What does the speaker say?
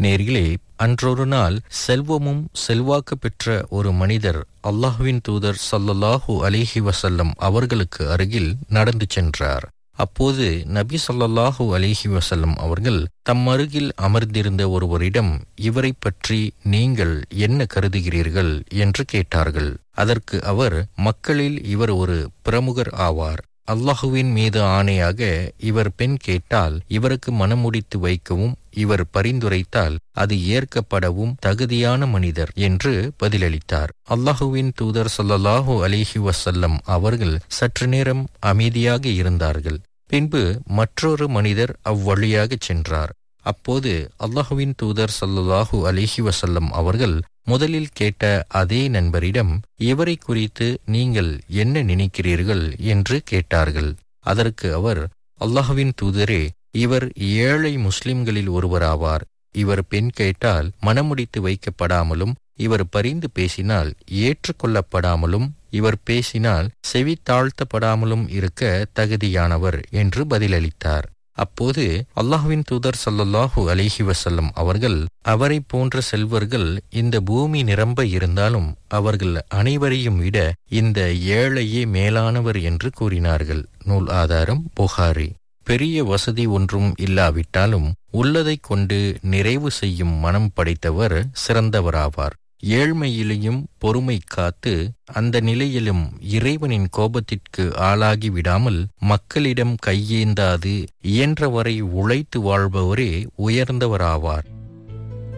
நேர்களே அன்றொரு நாள் செல்வமும் செல்வாக்கு பெற்ற ஒரு மனிதர் அல்லாஹுவின் தூதர் சல்லல்லாஹு அலிஹி வசல்லம் அவர்களுக்கு அருகில் நடந்து சென்றார் அப்போது நபி ஸல்லல்லாஹு அலிஹி வசல்லம் அவர்கள் தம் அருகில் அமர்ந்திருந்த ஒருவரிடம் இவரை பற்றி நீங்கள் என்ன கருதுகிறீர்கள் என்று கேட்டார்கள் அதற்கு அவர் மக்களில் இவர் ஒரு பிரமுகர் ஆவார் அல்லாஹுவின் மீது ஆணையாக இவர் பெண் கேட்டால் இவருக்கு மனமுடித்து வைக்கவும் இவர் பரிந்துரைத்தால் அது ஏற்கப்படவும் தகுதியான மனிதர் என்று பதிலளித்தார் அல்லாஹுவின் தூதர் சொல்லல்லாஹு அலிஹி வசல்லம் அவர்கள் சற்று நேரம் அமைதியாக இருந்தார்கள் பின்பு மற்றொரு மனிதர் அவ்வழியாகச் சென்றார் அப்போது அல்லாஹுவின் தூதர் சல்லுல்லாஹு அலிஹி வசல்லம் அவர்கள் முதலில் கேட்ட அதே நண்பரிடம் இவரை குறித்து நீங்கள் என்ன நினைக்கிறீர்கள் என்று கேட்டார்கள் அதற்கு அவர் அல்லாஹுவின் தூதரே இவர் ஏழை முஸ்லிம்களில் ஒருவராவார் இவர் பெண் கேட்டால் மனமுடித்து வைக்கப்படாமலும் இவர் பரிந்து பேசினால் ஏற்றுக்கொள்ளப்படாமலும் இவர் பேசினால் செவி தாழ்த்தப்படாமலும் இருக்க தகுதியானவர் என்று பதிலளித்தார் அப்போது அல்லாஹுவின் தூதர் சல்லல்லாஹு அலிஹி வசல்லம் அவர்கள் அவரை போன்ற செல்வர்கள் இந்த பூமி நிரம்ப இருந்தாலும் அவர்கள் அனைவரையும் விட இந்த ஏழையே மேலானவர் என்று கூறினார்கள் நூல் ஆதாரம் புகாரி பெரிய வசதி ஒன்றும் இல்லாவிட்டாலும் உள்ளதைக் கொண்டு நிறைவு செய்யும் மனம் படைத்தவர் சிறந்தவராவார் ஏழ்மையிலையும் பொறுமை காத்து அந்த நிலையிலும் இறைவனின் கோபத்திற்கு ஆளாகி விடாமல் மக்களிடம் கையேந்தாது இயன்றவரை உழைத்து வாழ்பவரே உயர்ந்தவராவார்